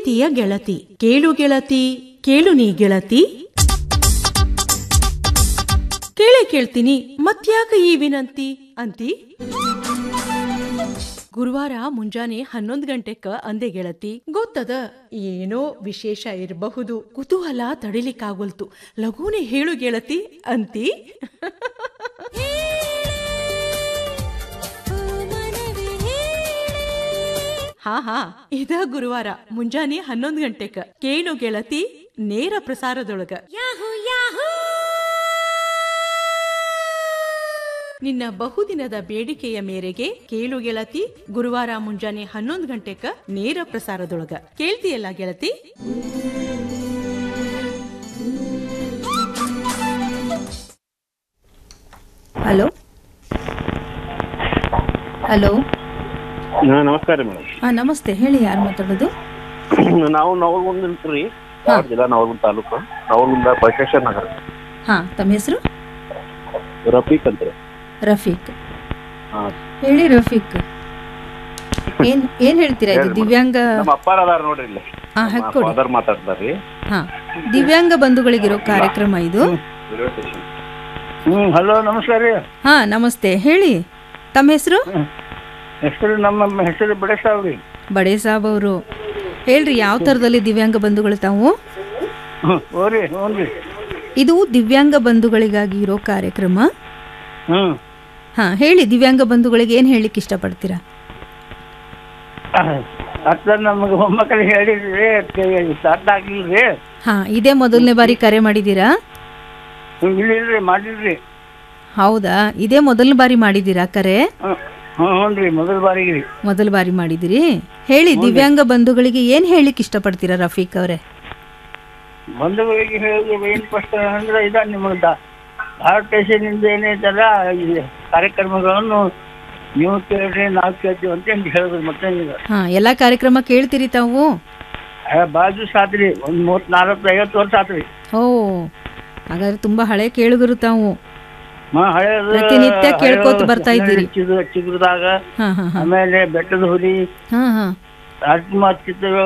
ಪ್ರೀತಿಯ ಗೆಳತಿ ಕೇಳು ಗೆಳತಿ ಕೇಳು ನೀ ಗೆಳತಿ ಕೇಳೇ ಕೇಳ್ತೀನಿ ಮತ್ಯಾಕ ಈ ವಿನಂತಿ ಅಂತಿ ಗುರುವಾರ ಮುಂಜಾನೆ ಹನ್ನೊಂದ್ ಗಂಟೆಕ ಅಂದೆ ಗೆಳತಿ ಗೊತ್ತದ ಏನೋ ವಿಶೇಷ ಇರಬಹುದು ಕುತೂಹಲ ತಡಿಲಿಕ್ಕಾಗೋಲ್ತು ಲಘೂನೆ ಹೇಳು ಗೆಳತಿ ಅಂತಿ ಹಾ ಹಾ ಇದ ಗುರುವಾರ ಮುಂಜಾನೆ ಹನ್ನೊಂದ್ ಗಂಟೆಕ ಕೇಳು ಗೆಳತಿ ನೇರ ಪ್ರಸಾರದೊಳಗ ನಿನ್ನ ಬಹುದಿನದ ಬೇಡಿಕೆಯ ಮೇರೆಗೆ ಕೇಳು ಗೆಳತಿ ಗುರುವಾರ ಮುಂಜಾನೆ ಹನ್ನೊಂದು ಗಂಟೆಕ ನೇರ ಪ್ರಸಾರದೊಳಗ ಕೇಳ್ತಿಯಲ್ಲ ಗೆಳತಿ ಹಲೋ ಹಲೋ ಹಾ ನಮಸ್ಕಾರ ಮೇಡಮ್ ಹಾಂ ನಮಸ್ತೆ ಹೇಳಿ ಯಾರು ಮಾತಾಡೋದು ನಾವು ನವಲಗುಂದ ರೀ ಧಾರವಾಡ ಜಿಲ್ಲಾ ನವಲಗುಂದ ತಾಲೂಕು ನವಲಗುಂದ ಬಸವೇಶ್ವರ ನಗರ ಹಾಂ ತಮ್ಮ ಹೆಸರು ರಫೀಕ್ ಅಂತ ರೀ ರಫೀಕ್ ಹಾ. ಹೇಳಿ ರಫೀಕ್ ಏನ್ ಏನ್ ಹೇಳ್ತೀರಾ ಇದು ಹೇಳಿ ಮೇಡಮ್. ದಿವ್ಯಾಂಗ ನಮ್ಮ ಅಪ್ಪಾರ ಅದಾರ ನೋಡ್ರಿ ಇಲ್ಲಿ ಹಾ ಹಾಕೊಡಿ ಫಾದರ್ ಮಾತಾಡ್ತಾರ್ರಿ ಹಾ ದಿವ್ಯಾಂಗ ಬಂಧುಗಳಿಗಿರೋ ಕಾರ್ಯಕ್ರಮ ಇದು ಹ್ಮ್ ಹಲೋ ನಮಸ್ಕಾರ ರೀ ಹಾ ನಮಸ್ತೆ ಹೇಳಿ ತಮ್ಮ ಹೆಸರು ಹೆಸರು ನಮ್ಮ ಹೆಸರು ಬಡೇಶಾವ್ ರೀ ಬಡೇ ಸಾಬ್ ಅವರು ಹೇಳ್ರಿ ಯಾವ ಥರದಲ್ಲಿ ದಿವ್ಯಾಂಗ ಬಂಧುಗಳು ತಾವು ಹ್ಮ್ ಓರಿ ಹ್ಞೂ ರೀ ಇದು ದಿವ್ಯಾಂಗ ಬಂಧುಗಳಿಗಾಗಿ ಇರೋ ಕಾರ್ಯಕ್ರಮ ಹ್ಮ್ ಹಾ ಹೇಳಿ ದಿವ್ಯಾಂಗ ಬಂಧುಗಳಿಗೆ ಏನ್ ಹೇಳಿಕ್ ಇಷ್ಟಪಡ್ತೀರಾ ಅತ್ತ ನಮಗೆ ಮೊಮ್ಮಕ್ಕಳಿಗೆ ಹೇಳಿದ್ರಿ ಸ್ಟಾರ್ಟ್ ಆಗ್ಲಿಲ್ಲ ರೀ ಹಾ ಇದೇ ಮೊದಲನೇ ಬಾರಿ ಕರೆ ಮಾಡಿದ್ದೀರಾ ಇಲ್ಲ ಇಲ್ರಿ ಮಾಡಿಲ್ರಿ ಹೌದಾ ಇದೇ ಮೊದಲನೇ ಬಾರಿ ಮಾಡಿದ್ದೀರಾ ಕರೆ ಹ್ಮ್ ಹ್ಞೂ ರೀ ಮೊದಲ ಬಾರಿಗೆ ರೀ ಮೊದಲ ಬಾರಿ ಮಾಡಿದಿರಿ ಹೇಳಿ ದಿವ್ಯಾಂಗ ಬಂಧುಗಳಿಗೆ ಏನ್ ಹೇಳಿಕ್ ಇಷ್ಟಪಡ್ತೀರಾ ರಫೀಕ್ ಅವರೇ ಬಂಧುಗಳಿಗೆ ಹೇಳಿದ್ರೆ ಏನು ಫಸ್ಟ್ ಅಂದ್ರೆ ಇದ ನಿಮಗೆ ಧಾರವಾಡ ಸ್ಟೇಷನಿಂದ ಏನೈತಲ್ಲ ಈ ಕಾರ್ಯಕ್ರಮಗಳನ್ನು ನೀವು ಕೇಳ್ರಿ ನಾವು ಕೇಳ್ತೀವಿ ಅಂತ ಹಿಂಗೆ ಹೇಳಿದ್ರು ಮತ್ತೆ ಈಗ ಹಾ ಎಲ್ಲಾ ಕಾರ್ಯಕ್ರಮ ಕೇಳ್ತೀರಿ ತಾವು ಭಾಳ ದಿವಸ ಆತ್ರಿ ಒಂದು ಮೂವತ್ತು ನಾಲ್ಕು ಐವತ್ತು ವರ್ಷ ಆತ್ರಿ ಓ ಹಾಗಾದ್ರೆ ತುಂಬಾ ಹಳೆ ಕೇಳುಗರು ತಾವು ಹಾ ಹಳೇದು ಪ್ರತಿನಿತ್ಯ ಕೇಳ್ಕೊತ ಬರ್ತಾ ಇದ್ದೀರಿ. ಚಿಗುರು ಚಿಗುರದಾಗ ಹಾ ಹಾ ಹಾ ಆಮೇಲೆ ಬೆಟ್ಟದ ಹುಲಿ ಹಾ ಹಾ ರಾಜ್ಕುಮಾರ್ ಚಿತ್ರ